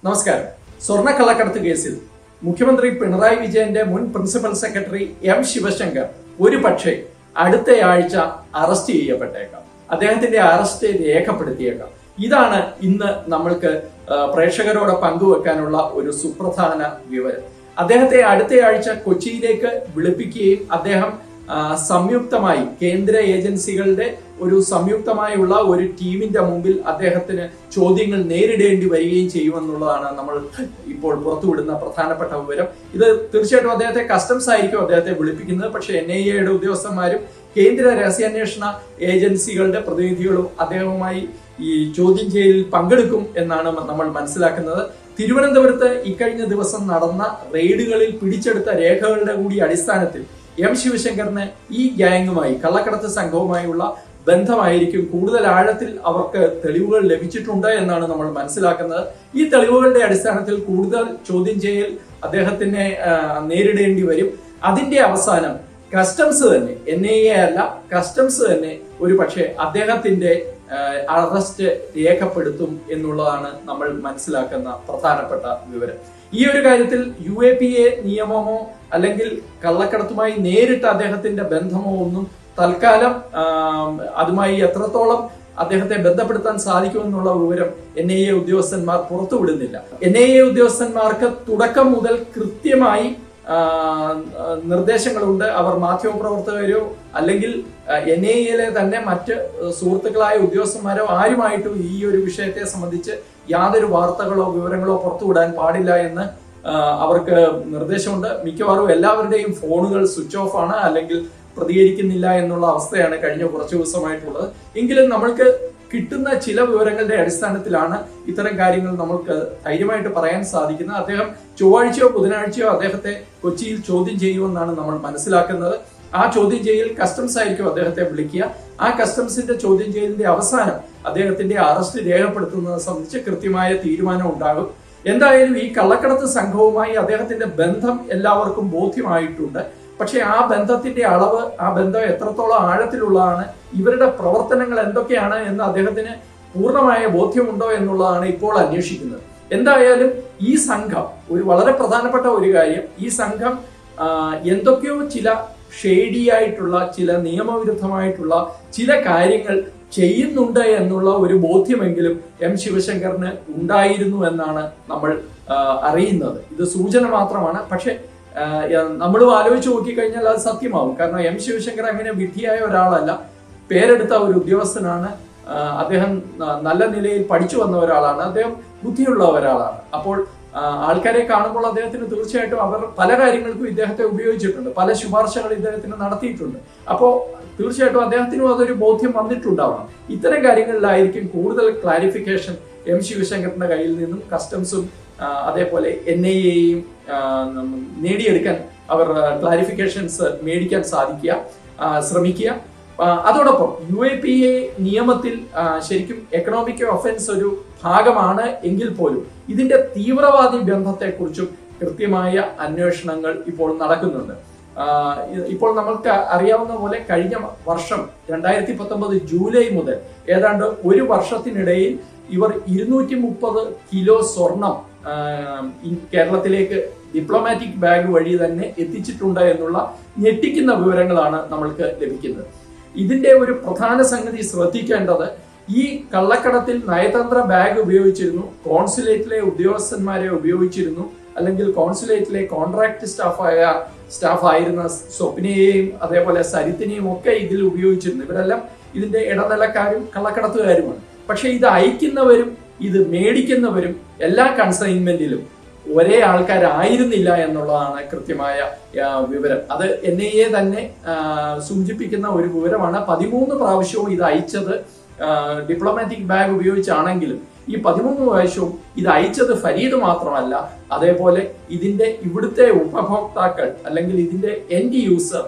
നമസ്കാരം സ്വർണ്ണക്കള്ളക്കടത്ത് കേസിൽ മുഖ്യമന്ത്രി പിണറായി വിജയന്റെ മുൻ പ്രിൻസിപ്പൽ സെക്രട്ടറി എം ശിവശങ്കർ ഒരു പക്ഷേ അടുത്തയാഴ്ച അറസ്റ്റ് ചെയ്യപ്പെട്ടേക്കാം അദ്ദേഹത്തിന്റെ അറസ്റ്റ് രേഖപ്പെടുത്തിയേക്കാം ഇതാണ് ഇന്ന് നമ്മൾക്ക് ആ, പ്രേക്ഷകരോട് പങ്കുവെക്കാനുള്ള ഒരു സുപ്രധാന വിവരം അദ്ദേഹത്തെ അടുത്തയാഴ്ച കൊച്ചിയിലേക്ക് വിളിപ്പിക്കുകയും അദ്ദേഹം ആ, സംയുക്തമായി കേന്ദ്ര ഏജൻസികളുടെ ഒരു സംയുക്തമായുള്ള ഒരു ടീമിന്റെ മുമ്പിൽ അദ്ദേഹത്തിന് ചോദ്യങ്ങൾ നേരിടേണ്ടി വരികയും ചെയ്യുമെന്നുള്ളതാണ് നമ്മൾ ഇപ്പോൾ പുറത്തുവിടുന്ന പ്രധാനപ്പെട്ട വിവരം ഇത് തീർച്ചയായിട്ടും അദ്ദേഹത്തെ കസ്റ്റംസ് ആയിരിക്കും അദ്ദേഹത്തെ വിളിപ്പിക്കുന്നത് പക്ഷേ എൻ ഐ എയുടെ ഉദ്യോഗസ്ഥന്മാരും കേന്ദ്ര രഹസ്യാന്വേഷണ ഏജൻസികളുടെ പ്രതിനിധികളും അദ്ദേഹവുമായി ഈ ചോദ്യം ചെയ്യലിൽ പങ്കെടുക്കും എന്നാണ് നമ്മൾ മനസ്സിലാക്കുന്നത് തിരുവനന്തപുരത്ത് ഇക്കഴിഞ്ഞ ദിവസം നടന്ന റെയ്ഡുകളിൽ പിടിച്ചെടുത്ത രേഖകളുടെ കൂടി അടിസ്ഥാനത്തിൽ എം ശിവശങ്കറിന് ഈ ഗ്യാങ്ങുമായി കള്ളക്കടത്ത് സംഘവുമായുള്ള ബന്ധമായിരിക്കും കൂടുതൽ ആഴത്തിൽ അവർക്ക് തെളിവുകൾ ലഭിച്ചിട്ടുണ്ട് എന്നാണ് നമ്മൾ മനസ്സിലാക്കുന്നത് ഈ തെളിവുകളുടെ അടിസ്ഥാനത്തിൽ കൂടുതൽ ചോദ്യം ചെയ്യൽ അദ്ദേഹത്തിനെ ആ, നേരിടേണ്ടി വരും അതിന്റെ അവസാനം കസ്റ്റംസ് തന്നെ എൻ ഐ എ അല്ല കസ്റ്റംസ് തന്നെ ഒരു പക്ഷേ അദ്ദേഹത്തിന്റെ അറസ്റ്റ് രേഖപ്പെടുത്തും എന്നുള്ളതാണ് നമ്മൾ മനസ്സിലാക്കുന്ന പ്രധാനപ്പെട്ട വിവരം ഈ ഒരു കാര്യത്തിൽ യു എ പി എ നിയമമോ അല്ലെങ്കിൽ കള്ളക്കടത്തുമായി നേരിട്ട് അദ്ദേഹത്തിന്റെ ബന്ധമോ ഒന്നും തൽക്കാലം ആം, അതുമായി എത്രത്തോളം അദ്ദേഹത്തെ ബന്ധപ്പെടുത്താൻ സാധിക്കുമെന്നുള്ള വിവരം എൻ ഐ എ ഉദ്യോഗസ്ഥന്മാർ പുറത്തുവിടുന്നില്ല എൻ ഐ എ ഉദ്യോഗസ്ഥന്മാർക്ക് തുടക്കം മുതൽ കൃത്യമായി ആ, ആ, നിർദ്ദേശങ്ങളുണ്ട് അവർ മാധ്യമപ്രവർത്തകരോ അല്ലെങ്കിൽ എൻ ഐ എയിലെ തന്നെ മറ്റ് സുഹൃത്തുക്കളായ ഉദ്യോഗസ്ഥന്മാരോ ആരുമായിട്ടും ഈ ഒരു വിഷയത്തെ സംബന്ധിച്ച് യാതൊരു വാർത്തകളോ വിവരങ്ങളോ പുറത്തുവിടാൻ പാടില്ല എന്ന് ആ, അവർക്ക് നിർദ്ദേശമുണ്ട് മിക്കവാറും എല്ലാവരുടെയും ഫോണുകൾ സ്വിച്ച് ഓഫ് ആണ് അല്ലെങ്കിൽ പ്രതികരിക്കുന്നില്ല എന്നുള്ള അവസ്ഥയാണ് കഴിഞ്ഞ കുറച്ച് ദിവസമായിട്ടുള്ളത് എങ്കിലും നമ്മൾക്ക് കിട്ടുന്ന ചില വിവരങ്ങളുടെ അടിസ്ഥാനത്തിലാണ് ഇത്തരം കാര്യങ്ങൾ നമുക്ക് ധൈര്യമായിട്ട് പറയാൻ സാധിക്കുന്നത് അദ്ദേഹം ചൊവ്വാഴ്ചയോ ബുധനാഴ്ചയോ അദ്ദേഹത്തെ കൊച്ചിയിൽ ചോദ്യം ചെയ്യുമെന്നാണ് നമ്മൾ മനസ്സിലാക്കുന്നത് ആ ചോദ്യം ചെയ്യൽ കസ്റ്റംസ് ആയിരിക്കും അദ്ദേഹത്തെ വിളിക്കുക ആ കസ്റ്റംസിന്റെ ചോദ്യം ചെയ്യലിന്റെ അവസാനം അദ്ദേഹത്തിന്റെ അറസ്റ്റ് രേഖപ്പെടുത്തുന്നത് സംബന്ധിച്ച് കൃത്യമായ തീരുമാനം ഉണ്ടാകും എന്തായാലും ഈ കള്ളക്കടത്ത് സംഘവുമായി അദ്ദേഹത്തിന്റെ ബന്ധം എല്ലാവർക്കും ബോധ്യമായിട്ടുണ്ട് പക്ഷെ ആ ബന്ധത്തിന്റെ അളവ് ആ ബന്ധം എത്രത്തോളം ആഴത്തിലുള്ളതാണ് ഇവരുടെ പ്രവർത്തനങ്ങൾ എന്തൊക്കെയാണ് എന്ന് അദ്ദേഹത്തിന് പൂർണ്ണമായ ബോധ്യമുണ്ടോ എന്നുള്ളതാണ് ഇപ്പോൾ അന്വേഷിക്കുന്നത് എന്തായാലും ഈ സംഘം ഒരു വളരെ പ്രധാനപ്പെട്ട ഒരു കാര്യം ഈ സംഘം ആ, എന്തൊക്കെയോ ചില ഷെയ്ഡി ആയിട്ടുള്ള ചില നിയമവിരുദ്ധമായിട്ടുള്ള ചില കാര്യങ്ങൾ ചെയ്യുന്നുണ്ട് എന്നുള്ള ഒരു ബോധ്യമെങ്കിലും എം ശിവശങ്കറിന് ഉണ്ടായിരുന്നു എന്നാണ് നമ്മൾ ആ, അറിയുന്നത് ഇത് സൂചന മാത്രമാണ് പക്ഷെ നമ്മളും ആലോചിച്ച് നോക്കിക്കഴിഞ്ഞാൽ അത് സത്യമാവും കാരണം എം ശിവശങ്കർ അങ്ങനെ വിധിയായ ഒരാളല്ല പേരെടുത്ത ഒരു ഉദ്യോഗസ്ഥനാണ് ആ, അദ്ദേഹം ന- നല്ല നിലയിൽ പഠിച്ചു വന്ന ഒരാളാണ് അദ്ദേഹം ബുദ്ധിയുള്ള ഒരാളാണ് അപ്പോൾ ആ, ആൾക്കാരെ കാണുമ്പോൾ അദ്ദേഹത്തിന് തീർച്ചയായിട്ടും അവർ പല കാര്യങ്ങൾക്കും ഇദ്ദേഹത്തെ ഉപയോഗിച്ചിട്ടുണ്ട് പല ശുപാർശകൾ ഇദ്ദേഹത്തിന് നടത്തിയിട്ടുണ്ട് അപ്പോൾ തീർച്ചയായിട്ടും അദ്ദേഹത്തിനും അതൊരു ബോധ്യം വന്നിട്ടുണ്ടാവണം ഇത്തരം കാര്യങ്ങളിലായിരിക്കും കൂടുതൽ ക്ലാരിഫിക്കേഷൻ എം ശിവശങ്കറിന്റെ കയ്യിൽ നിന്നും കസ്റ്റംസും ആ, അതേപോലെ എൻ ഐ എയും നേടിയെടുക്കാൻ അവർ ക്ലാരിഫിക്കേഷൻസ് മേടിക്കാൻ സാധിക്കുക ആ, ശ്രമിക്കുക ആ, അതോടൊപ്പം യു എ പി എ നിയമത്തിൽ ആ, ശരിക്കും എക്കണോമിക് ഒഫൻസ് ഒരു ഭാഗമാണ് എങ്കിൽ പോലും ഇതിന്റെ തീവ്രവാദി ബന്ധത്തെക്കുറിച്ചും കൃത്യമായ അന്വേഷണങ്ങൾ ഇപ്പോൾ നടക്കുന്നുണ്ട് ആ, ഇ- ഇപ്പോൾ നമ്മൾക്ക് അറിയാവുന്ന പോലെ കഴിഞ്ഞ വർഷം രണ്ടായിരത്തി പത്തൊമ്പത് ജൂലൈ മുതൽ ഏതാണ്ട് ഒരു വർഷത്തിനിടയിൽ ഇവർ ഇരുന്നൂറ്റി മുപ്പത് കിലോ സ്വർണം ആ, ഇ- കേരളത്തിലേക്ക് ഡിപ്ലോമാറ്റിക് ബാഗ് വഴി തന്നെ എത്തിച്ചിട്ടുണ്ട് എന്നുള്ള ഞെട്ടിക്കുന്ന വിവരങ്ങളാണ് നമ്മൾക്ക് ലഭിക്കുന്നത് ഇതിന്റെ ഒരു പ്രധാന സംഗതി ശ്രദ്ധിക്കേണ്ടത് ഈ കള്ളക്കടത്തിൽ നയതന്ത്ര ബാഗ് ഉപയോഗിച്ചിരുന്നു കോൺസുലേറ്റിലെ ഉദ്യോഗസ്ഥന്മാരെ ഉപയോഗിച്ചിരുന്നു അല്ലെങ്കിൽ കോൺസുലേറ്റിലെ കോൺട്രാക്ട് സ്റ്റാഫായ സ്റ്റാഫ് ആയിരുന്ന സ്വപ്നയെയും അതേപോലെ സരിത്തിനെയും ഒക്കെ ഇതിൽ ഉപയോഗിച്ചിരുന്നു ഇവരെല്ലാം ഇതിന്റെ ഇടനിലക്കാരും കള്ളക്കടത്തുകാരുമാണ് പക്ഷെ ഇത് അയക്കുന്നവരും ഇത് മേടിക്കുന്നവരും എല്ലാ കൺസൈൻമെന്റിലും ഒരേ ആൾക്കാരായിരുന്നില്ല എന്നുള്ളതാണ് കൃത്യമായ ആ, വിവരം അത് എൻ ഐ എ തന്നെ ആ, സൂചിപ്പിക്കുന്ന ഒരു വിവരമാണ് പതിമൂന്ന് പ്രാവശ്യവും ഇത് അയച്ചത് ഡിപ്ലോമാറ്റിക് ബാഗ് ഉപയോഗിച്ചാണെങ്കിലും ഈ പതിമൂന്ന് പ്രാവശ്യവും ഇത് അയച്ചത് ഫരീദ് മാത്രമല്ല അതേപോലെ ഇതിന്റെ ഇവിടുത്തെ ഉപഭോക്താക്കൾ അല്ലെങ്കിൽ ഇതിന്റെ എൻഡ് യൂസർ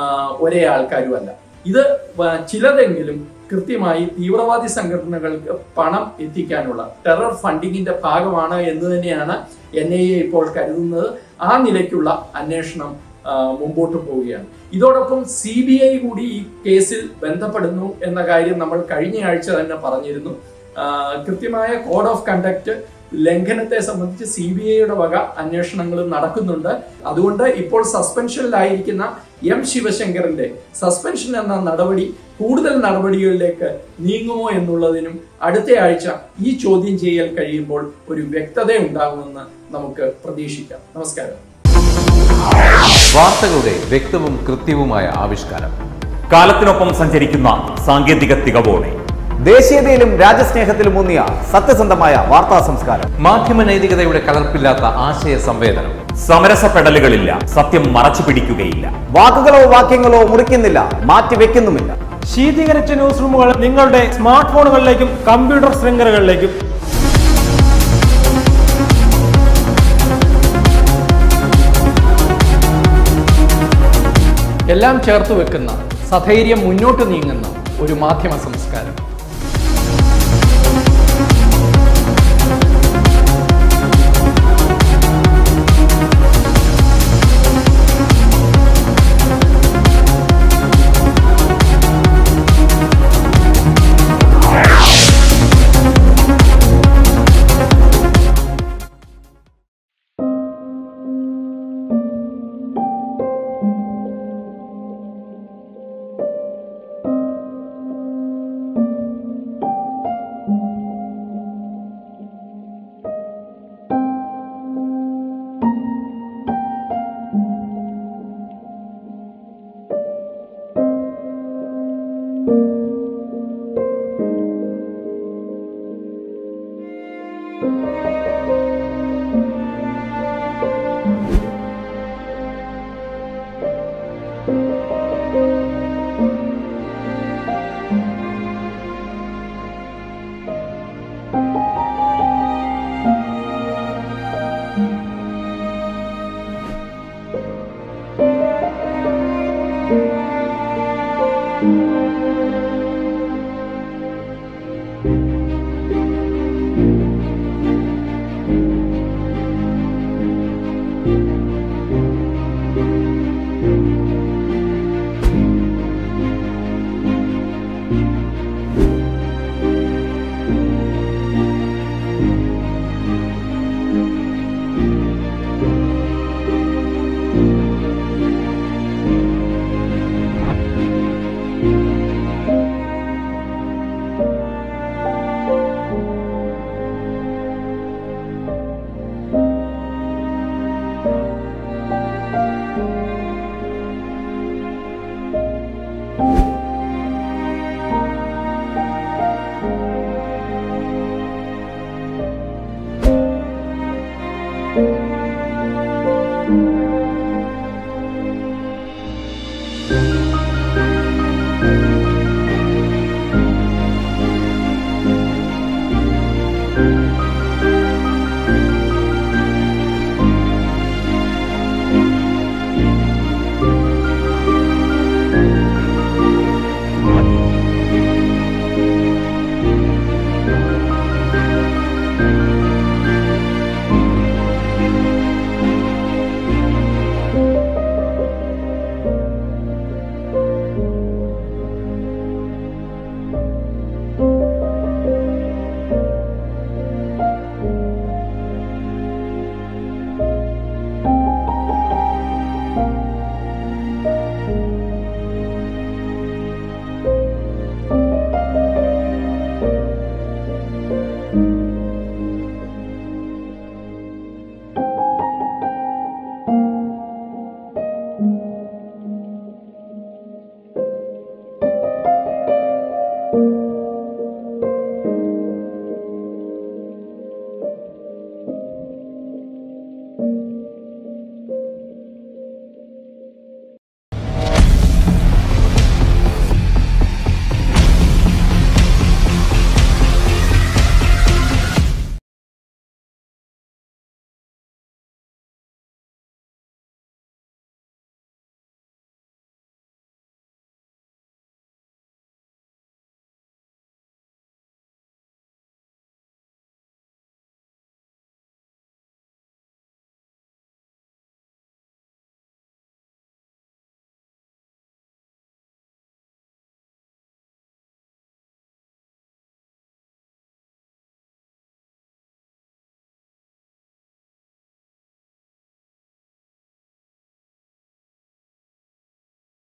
ഒരേ ആൾക്കാരുമല്ല ഇത് വ- ചിലതെങ്കിലും കൃത്യമായി തീവ്രവാദി സംഘടനകൾക്ക് പണം എത്തിക്കാനുള്ള ടെറർ ഫണ്ടിങ്ങിന്റെ ഭാഗമാണ് എന്ന് തന്നെയാണ് എൻ ഐ എ ഇപ്പോൾ കരുതുന്നത് ആ നിലയ്ക്കുള്ള അന്വേഷണം ആ, മുമ്പോട്ട് പോവുകയാണ് ഇതോടൊപ്പം സി ബി ഐ കൂടി ഈ കേസിൽ ബന്ധപ്പെടുന്നു എന്ന കാര്യം നമ്മൾ കഴിഞ്ഞ ആഴ്ച തന്നെ പറഞ്ഞിരുന്നു ആ, കൃത്യമായ കോഡ് ഓഫ് കണ്ടക്ട് ലംഘനത്തെ സംബന്ധിച്ച് സി ബി ഐയുടെ വക അന്വേഷണങ്ങളും നടക്കുന്നുണ്ട് അതുകൊണ്ട് ഇപ്പോൾ സസ്പെൻഷനിലായിരിക്കുന്ന എം ശിവശങ്കറിന്റെ സസ്പെൻഷൻ എന്ന നടപടി കൂടുതൽ നടപടികളിലേക്ക് നീങ്ങുമോ എന്നുള്ളതിനും അടുത്ത ആഴ്ച ഈ ചോദ്യം ചെയ്യൽ കഴിയുമ്പോൾ ഒരു വ്യക്തത ഉണ്ടാകുമെന്ന് നമുക്ക് പ്രതീക്ഷിക്കാം നമസ്കാരം വാർത്തകളുടെ വ്യക്തവും കൃത്യവുമായ ആവിഷ്കാരം കാലത്തിനൊപ്പം സഞ്ചരിക്കുന്ന സാങ്കേതിക തികവോടെ ദേശീയതയിലും രാജ്യസ്നേഹത്തിലും ഊന്നിയ സത്യസന്ധമായ വാർത്താ സംസ്കാരം മാധ്യമ നൈതികതയുടെ കലർപ്പില്ലാത്ത ആശയ സംവേദനം സമരസപ്പെടലുകളില്ല സത്യം മറച്ചു പിടിക്കുകയില്ല വാക്കുകളോ വാക്യങ്ങളോ മുറിക്കുന്നില്ല മാറ്റിവെക്കുന്നുമില്ല ശീതീകരിച്ച ന്യൂസ് റൂമുകൾ നിങ്ങളുടെ സ്മാർട്ട് ഫോണുകളിലേക്കും കമ്പ്യൂട്ടർ ശൃംഖലകളിലേക്കും എല്ലാം ചേർത്ത് വെക്കുന്ന സധൈര്യം മുന്നോട്ട് നീങ്ങുന്ന ഒരു മാധ്യമ സംസ്കാരം thank you